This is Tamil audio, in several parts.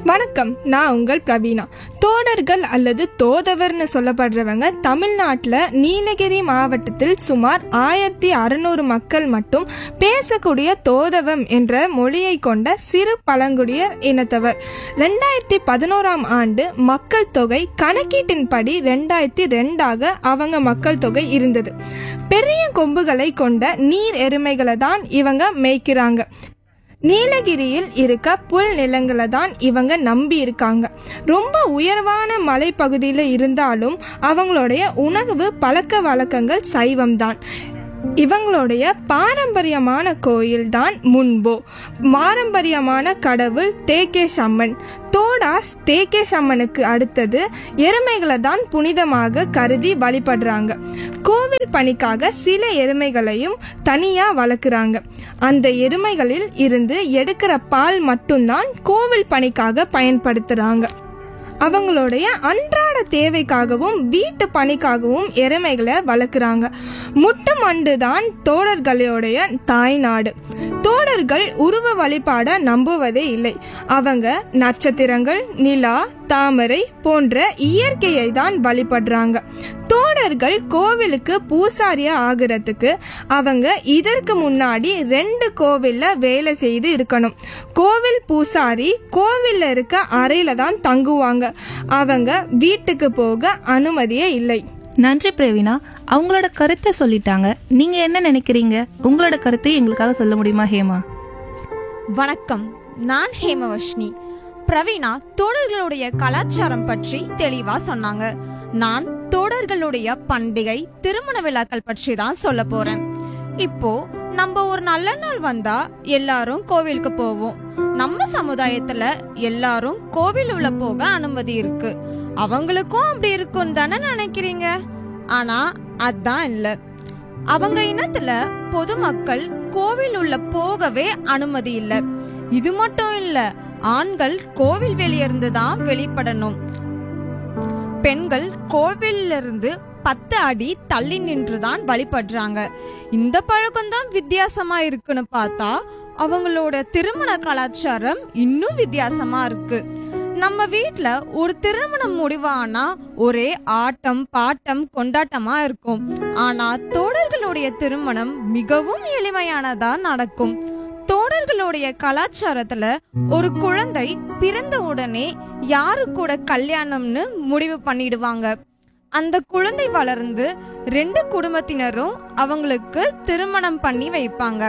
வணக்கம் நான் உங்கள் பிரவீனா தோடர்கள் அல்லது தோதவர்னு சொல்லப்படுறவங்க தமிழ்நாட்டில் நீலகிரி மாவட்டத்தில் சுமார் ஆயிரத்தி அறுநூறு மக்கள் மட்டும் பேசக்கூடிய தோதவம் என்ற மொழியை கொண்ட சிறு பழங்குடியர் இனத்தவர் ரெண்டாயிரத்தி பதினோராம் ஆண்டு மக்கள் தொகை கணக்கீட்டின்படி ரெண்டாயிரத்தி ரெண்டாக அவங்க மக்கள் தொகை இருந்தது பெரிய கொம்புகளை கொண்ட நீர் எருமைகளை தான் இவங்க மேய்க்கிறாங்க நீலகிரியில் இருக்க புல் நிலங்களை தான் இவங்க நம்பி இருக்காங்க ரொம்ப உயர்வான மலைப்பகுதியில் இருந்தாலும் அவங்களுடைய உணவு பழக்க வழக்கங்கள் சைவம்தான் இவங்களுடைய பாரம்பரியமான கோயில் தான் முன்போ பாரம்பரியமான கடவுள் தேகேஷ் அம்மன் தோடாஸ் தேகேஷ் அம்மனுக்கு அடுத்தது எருமைகளை தான் புனிதமாக கருதி வழிபடுறாங்க கோவில் பணிக்காக சில எருமைகளையும் தனியாக வளர்க்குறாங்க அந்த எருமைகளில் இருந்து எடுக்கிற பால் மட்டும்தான் கோவில் பணிக்காக பயன்படுத்துகிறாங்க அவங்களுடைய அன்றாட தேவைக்காகவும் வீட்டு பணிக்காகவும் எருமைகளை வளர்க்குறாங்க முட்டு மண்டு தான் தோடர்களுடைய தாய்நாடு தோடர்கள் உருவ வழிபாட நம்புவதே இல்லை அவங்க நட்சத்திரங்கள் நிலா தாமரை போன்ற இயற்கையை தான் வழிபடுறாங்க தோடர்கள் கோவிலுக்கு பூசாரியா ஆகிறதுக்கு அவங்க இதற்கு முன்னாடி ரெண்டு கோவில்ல வேலை செய்து இருக்கணும் கோவில் பூசாரி கோவில்ல இருக்க அறையில தான் தங்குவாங்க அவங்க வீட்டுக்கு போக அனுமதியே இல்லை நன்றி பிரவீனா அவங்களோட கருத்தை சொல்லிட்டாங்க நீங்க என்ன நினைக்கிறீங்க உங்களோட கருத்தை எங்களுக்காக சொல்ல முடியுமா ஹேமா வணக்கம் நான் ஹேமவஷ்ணி பிரவீனா தோடர்களுடைய கலாச்சாரம் பற்றி தெளிவா சொன்னாங்க நான் தோடர்களுடைய பண்டிகை திருமண விழாக்கள் பற்றி தான் சொல்ல போறேன் இப்போ நம்ம ஒரு நல்ல நாள் வந்தா எல்லாரும் கோவிலுக்கு போவோம் நம்ம சமுதாயத்துல எல்லாரும் கோவில் உள்ள போக அனுமதி இருக்கு அவங்களுக்கும் அப்படி இருக்கும் தானே நினைக்கிறீங்க ஆனா அதான் இல்ல அவங்க இனத்துல பொதுமக்கள் கோவில் உள்ள போகவே அனுமதி இல்ல இது மட்டும் இல்ல ஆண்கள் கோவில் வெளியிருந்து தான் வெளிப்படணும் பெண்கள் கோவில்ல இருந்து பத்து அடி தள்ளி நின்று தான் வழிபடுறாங்க இந்த பழக்கம் தான் வித்தியாசமா இருக்குன்னு பார்த்தா அவங்களோட திருமண கலாச்சாரம் இன்னும் வித்தியாசமா இருக்கு நம்ம வீட்ல ஒரு திருமணம் முடிவானா ஒரே ஆட்டம் பாட்டம் கொண்டாட்டமா இருக்கும் ஆனா தோடர்களுடைய திருமணம் மிகவும் எளிமையானதா நடக்கும் தோடர்களுடைய கலாச்சாரத்துல ஒரு குழந்தை பிறந்த உடனே யாரு கூட கல்யாணம்னு முடிவு பண்ணிடுவாங்க அந்த குழந்தை வளர்ந்து ரெண்டு குடும்பத்தினரும் அவங்களுக்கு திருமணம் பண்ணி வைப்பாங்க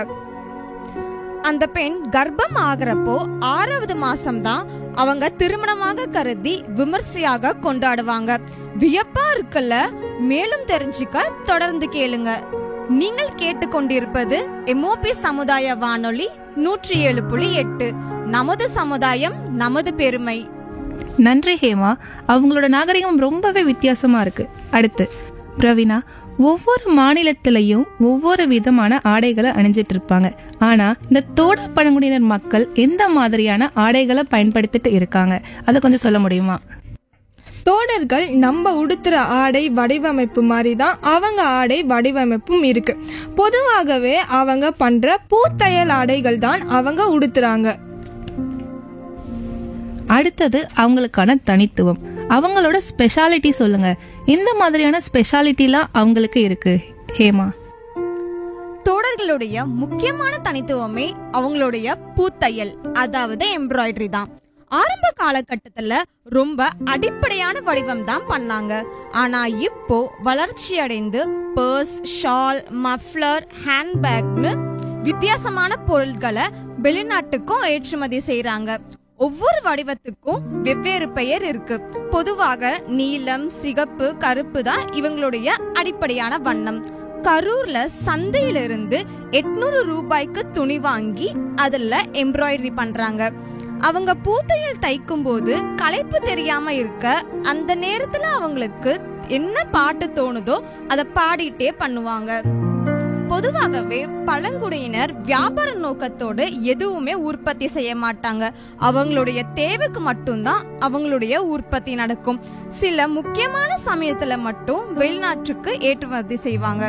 அந்த பெண் கர்ப்பம் ஆகிறப்போ ஆறாவது மாசம்தான் அவங்க திருமணமாக கருதி விமர்சையாக கொண்டாடுவாங்க வியப்பா இருக்குல்ல மேலும் தெரிஞ்சுக்க தொடர்ந்து கேளுங்க நீங்கள் கேட்டுக்கொண்டிருப்பது எம்ஓபி சமுதாய வானொலி நூற்றி ஏழு புள்ளி எட்டு நமது சமுதாயம் நமது பெருமை நன்றி ஹேமா அவங்களோட நாகரிகம் ரொம்பவே வித்தியாசமா இருக்கு அடுத்து பிரவீனா ஒவ்வொரு மாநிலத்திலையும் ஒவ்வொரு விதமான ஆடைகளை அணிஞ்சிட்டு இருப்பாங்க ஆனா இந்த தோட பழங்குடியினர் மக்கள் எந்த மாதிரியான ஆடைகளை பயன்படுத்திட்டு இருக்காங்க அதை கொஞ்சம் சொல்ல முடியுமா தோடர்கள் நம்ம உடுத்துற ஆடை வடிவமைப்பு மாதிரி தான் அவங்க ஆடை வடிவமைப்பும் இருக்கு பொதுவாகவே அவங்க பண்ற பூத்தையல் ஆடைகள் தான் அவங்க உடுத்துறாங்க அடுத்தது அவங்களுக்கான தனித்துவம் அவங்களோட ஸ்பெஷாலிட்டி சொல்லுங்க இந்த மாதிரியான ஸ்பெஷாலிட்டிலாம் அவங்களுக்கு இருக்கு ஹேமா தோடர்களுடைய முக்கியமான தனித்துவமே அவங்களுடைய பூத்தையல் அதாவது எம்ப்ராய்டரி தான் ஆரம்ப காலகட்டத்துல ரொம்ப அடிப்படையான வடிவம் தான் பண்ணாங்க ஆனா இப்போ வளர்ச்சி அடைந்து பர்ஸ் ஷால் மஃப்ளர் ஹேண்ட்பேக்னு வித்தியாசமான பொருட்களை வெளிநாட்டுக்கும் ஏற்றுமதி செய்றாங்க ஒவ்வொரு வடிவத்துக்கும் வெவ்வேறு பெயர் இருக்கு பொதுவாக நீலம் சிகப்பு கருப்பு தான் இவங்களுடைய அடிப்படையான வண்ணம் கரூர்ல சந்தையில இருந்து எட்நூறு ரூபாய்க்கு துணி வாங்கி அதுல எம்ப்ராய்டரி பண்றாங்க அவங்க பூத்தையில் தைக்கும் போது களைப்பு தெரியாம இருக்க அந்த நேரத்துல அவங்களுக்கு என்ன பாட்டு தோணுதோ அதை பாடிட்டே பண்ணுவாங்க பொதுவாகவே பழங்குடியினர் வியாபார நோக்கத்தோடு எதுவுமே உற்பத்தி செய்ய மாட்டாங்க அவங்களுடைய தேவைக்கு மட்டும்தான் அவங்களுடைய உற்பத்தி நடக்கும் சில முக்கியமான சமயத்துல மட்டும் வெளிநாட்டுக்கு ஏற்றுமதி செய்வாங்க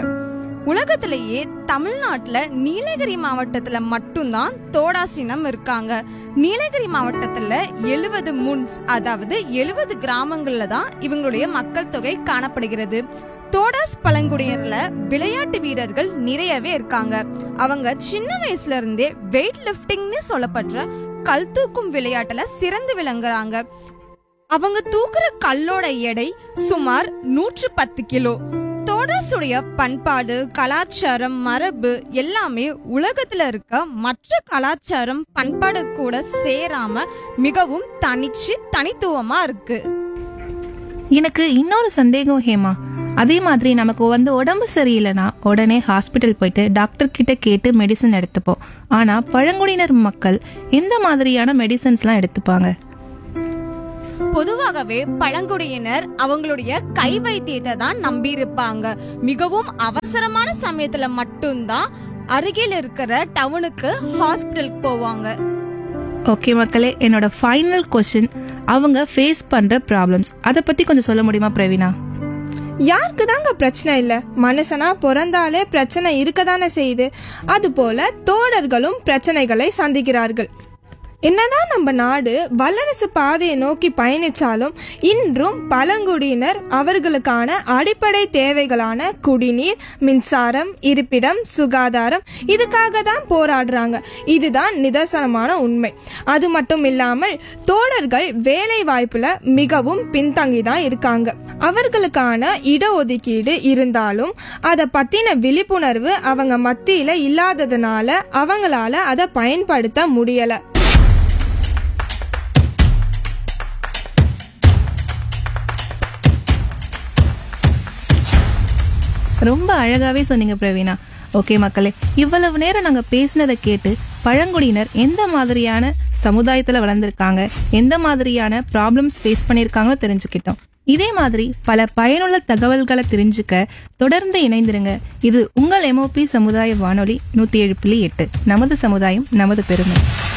உலகத்திலேயே தமிழ்நாட்டுல நீலகிரி மாவட்டத்துல மட்டும்தான் தோடாசினம் இருக்காங்க நீலகிரி மாவட்டத்துல எழுபது முன்ஸ் அதாவது எழுபது கிராமங்கள்ல தான் இவங்களுடைய மக்கள் தொகை காணப்படுகிறது தோடாஸ் பழங்குடியினர்ல விளையாட்டு வீரர்கள் நிறையவே இருக்காங்க அவங்க சின்ன வயசுல இருந்தே வெயிட் லிஃப்டிங்னு சொல்லப்படுற கல் தூக்கும் விளையாட்டுல சிறந்து விளங்குறாங்க அவங்க தூக்குற கல்லோட எடை சுமார் நூற்று பத்து கிலோ தோடாஸுடைய பண்பாடு கலாச்சாரம் மரபு எல்லாமே உலகத்துல இருக்க மற்ற கலாச்சாரம் பண்பாடு கூட சேராம மிகவும் தனிச்சு தனித்துவமா இருக்கு எனக்கு இன்னொரு சந்தேகம் ஹேமா அதே மாதிரி நமக்கு வந்து உடம்பு சரியில்லைன்னா உடனே ஹாஸ்பிட்டல் போயிட்டு டாக்டர் கிட்ட கேட்டு மெடிசன் எடுத்துப்போம் ஆனா பழங்குடியினர் மக்கள் எந்த மாதிரியான மெடிசன்ஸ்லாம் எடுத்துப்பாங்க பொதுவாகவே பழங்குடியினர் அவங்களுடைய கை வைத்தியத்தை தான் நம்பி இருப்பாங்க மிகவும் அவசரமான சமயத்துல மட்டும்தான் அருகில் இருக்கிற டவுனுக்கு ஹாஸ்பிட்டலுக்கு போவாங்க ஓகே மக்களே என்னோட ஃபைனல் கொஸ்டின் அவங்க ஃபேஸ் பண்ற ப்ராப்ளம்ஸ் அதை பத்தி கொஞ்சம் சொல்ல முடியுமா பிரவீனா யாருக்கு தாங்க பிரச்சனை இல்லை மனுஷனா பிறந்தாலே பிரச்சனை இருக்க தானே செய்யுது அதுபோல தோடர்களும் பிரச்சனைகளை சந்திக்கிறார்கள் என்னதான் நம்ம நாடு வல்லரசு பாதையை நோக்கி பயணிச்சாலும் இன்றும் பழங்குடியினர் அவர்களுக்கான அடிப்படை தேவைகளான குடிநீர் மின்சாரம் இருப்பிடம் சுகாதாரம் இதுக்காக தான் போராடுறாங்க இதுதான் நிதர்சனமான உண்மை அது மட்டும் இல்லாமல் தோழர்கள் வேலை வாய்ப்புல மிகவும் பின்தங்கி தான் இருக்காங்க அவர்களுக்கான இடஒதுக்கீடு இருந்தாலும் அதை பத்தின விழிப்புணர்வு அவங்க மத்தியில இல்லாததுனால அவங்களால அதை பயன்படுத்த முடியல ரொம்ப அழகாவே சொன்னீங்க பிரவீனா ஓகே மக்களே இவ்வளவு நேரம் நாங்க பேசினதை கேட்டு பழங்குடியினர் எந்த மாதிரியான சமுதாயத்துல வளர்ந்துருக்காங்க எந்த மாதிரியான ப்ராப்ளம்ஸ் ஃபேஸ் பண்ணியிருக்காங்களோ தெரிஞ்சுக்கிட்டோம் இதே மாதிரி பல பயனுள்ள தகவல்களை தெரிஞ்சுக்க தொடர்ந்து இணைந்திருங்க இது உங்கள் எம்ஓபி சமுதாய வானொலி நூத்தி ஏழு புள்ளி எட்டு நமது சமுதாயம் நமது பெருமை